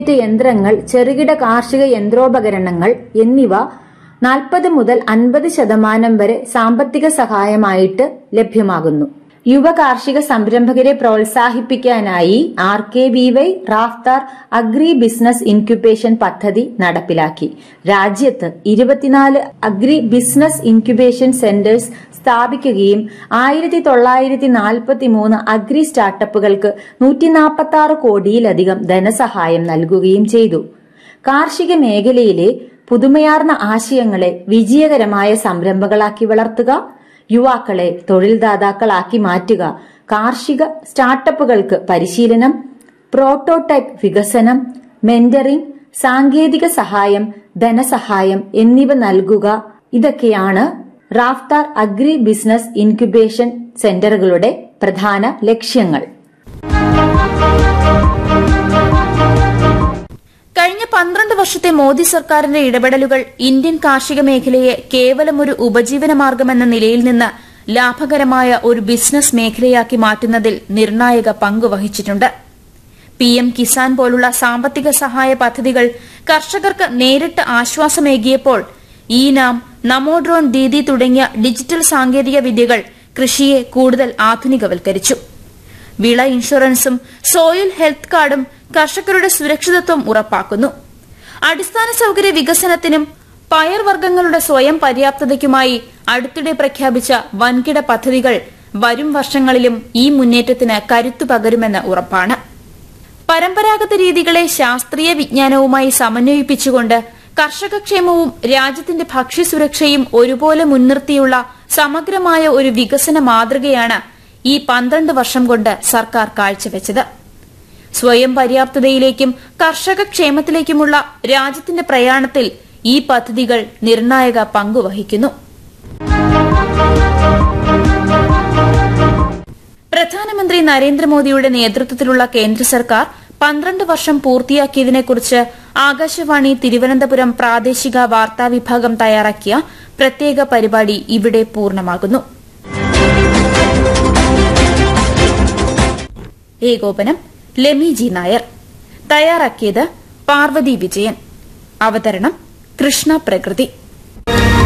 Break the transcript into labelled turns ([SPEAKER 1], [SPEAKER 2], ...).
[SPEAKER 1] യന്ത്രങ്ങൾ ചെറുകിട കാർഷിക യന്ത്രോപകരണങ്ങൾ എന്നിവ നാൽപ്പത് മുതൽ അൻപത് ശതമാനം വരെ സാമ്പത്തിക സഹായമായിട്ട് ലഭ്യമാകുന്നു യുവ കാർഷിക സംരംഭകരെ പ്രോത്സാഹിപ്പിക്കാനായി R K V Y Raftaar agri business incubation പദ്ധതി നടപ്പിലാക്കി രാജ്യത്ത് ഇരുപത്തിനാല് അഗ്രി ബിസിനസ് ഇൻക്യുബേഷൻ സെന്റേഴ്സ് സ്ഥാപിക്കുകയും ആയിരത്തി തൊള്ളായിരത്തി നാൽപ്പത്തി മൂന്ന് അഗ്രി സ്റ്റാർട്ടപ്പുകൾക്ക് നൂറ്റി നാൽപ്പത്തി ആറ് കോടിയിലധികം ധനസഹായം നൽകുകയും ചെയ്തു കാർഷിക മേഖലയിലെ പുതുമയാർന്ന ആശയങ്ങളെ വിജയകരമായ സംരംഭങ്ങളാക്കി വളർത്തുക യുവാക്കളെ തൊഴിൽദാതാക്കളാക്കി മാറ്റുക കാർഷിക സ്റ്റാർട്ടപ്പുകൾക്ക് പരിശീലനം പ്രോട്ടോടൈപ്പ് വികസനം മെന്ററിംഗ് സാങ്കേതിക സഹായം ധനസഹായം എന്നിവ നൽകുക ഇതൊക്കെയാണ് റാഫ്താർ അഗ്രി ബിസിനസ് ഇൻക്യുബേഷൻ സെന്ററുകളുടെ പ്രധാന ലക്ഷ്യങ്ങൾ
[SPEAKER 2] കഴിഞ്ഞ പന്ത്രണ്ട് വർഷത്തെ മോദി സർക്കാരിന്റെ ഇടപെടലുകൾ ഇന്ത്യൻ കാർഷിക മേഖലയെ കേവലം ഒരു ഉപജീവന മാർഗമെന്ന നിലയിൽ നിന്ന് ലാഭകരമായ ഒരു ബിസിനസ് മേഖലയാക്കി മാറ്റുന്നതിൽ നിർണായക പങ്ക് വഹിച്ചിട്ടുണ്ട് പിഎം കിസാൻ പോലുള്ള സാമ്പത്തിക സഹായ പദ്ധതികൾ കർഷകർക്ക് നേരിട്ട് ആശ്വാസമേകിയപ്പോൾ ഈ നാം നമോ ഡ്രോൺ ദീദി തുടങ്ങിയ ഡിജിറ്റൽ സാങ്കേതിക വിദ്യകൾ കൃഷിയെ കൂടുതൽ ആധുനികവൽക്കരിച്ചു വിള ഇൻഷുറൻസും സോയിൽ ഹെൽത്ത് കാർഡും കർഷകരുടെ സുരക്ഷിതത്വം ഉറപ്പാക്കുന്നു അടിസ്ഥാന സൌകര്യ വികസനത്തിനും പയർവർഗ്ഗങ്ങളുടെ സ്വയം പര്യാപ്തതയ്ക്കുമായി അടുത്തിടെ പ്രഖ്യാപിച്ച വൻകിട പദ്ധതികൾ വരും വർഷങ്ങളിലും ഈ മുന്നേറ്റത്തിന് കരുത്തു പകരുമെന്ന് ഉറപ്പാണ് പരമ്പരാഗത രീതികളെ ശാസ്ത്രീയ വിജ്ഞാനവുമായി സമന്വയിപ്പിച്ചുകൊണ്ട് കർഷകക്ഷേമവും രാജ്യത്തിന്റെ ഭക്ഷ്യസുരക്ഷയും ഒരുപോലെ മുൻനിർത്തിയുള്ള സമഗ്രമായ ഒരു വികസന മാതൃകയാണ് ഈ പന്ത്രണ്ട് വർഷം കൊണ്ട് സർക്കാർ കാഴ്ചവെച്ചത് സ്വയം പര്യാപ്തതയിലേക്കും കർഷക ക്ഷേമത്തിലേക്കുമുള്ള രാജ്യത്തിന്റെ പ്രയാണത്തിൽ ഈ പദ്ധതികൾ നിർണായക പങ്കുവഹിക്കുന്നു പ്രധാനമന്ത്രി നരേന്ദ്രമോദിയുടെ നേതൃത്വത്തിലുള്ള കേന്ദ്ര സർക്കാർ പന്ത്രണ്ട് വർഷം പൂർത്തിയാക്കിയതിനെക്കുറിച്ച് ആകാശവാണി തിരുവനന്തപുരം പ്രാദേശിക വാർത്താ വിഭാഗം തയ്യാറാക്കിയ പ്രത്യേക പരിപാടി ഇവിടെ പൂർണ്ണമാകുന്നു ഏകോപനം ലെമി ജി നായർ തയ്യാറാക്കിയത് പാർവതി വിജയൻ അവതരണം കൃഷ്ണ പ്രകൃതി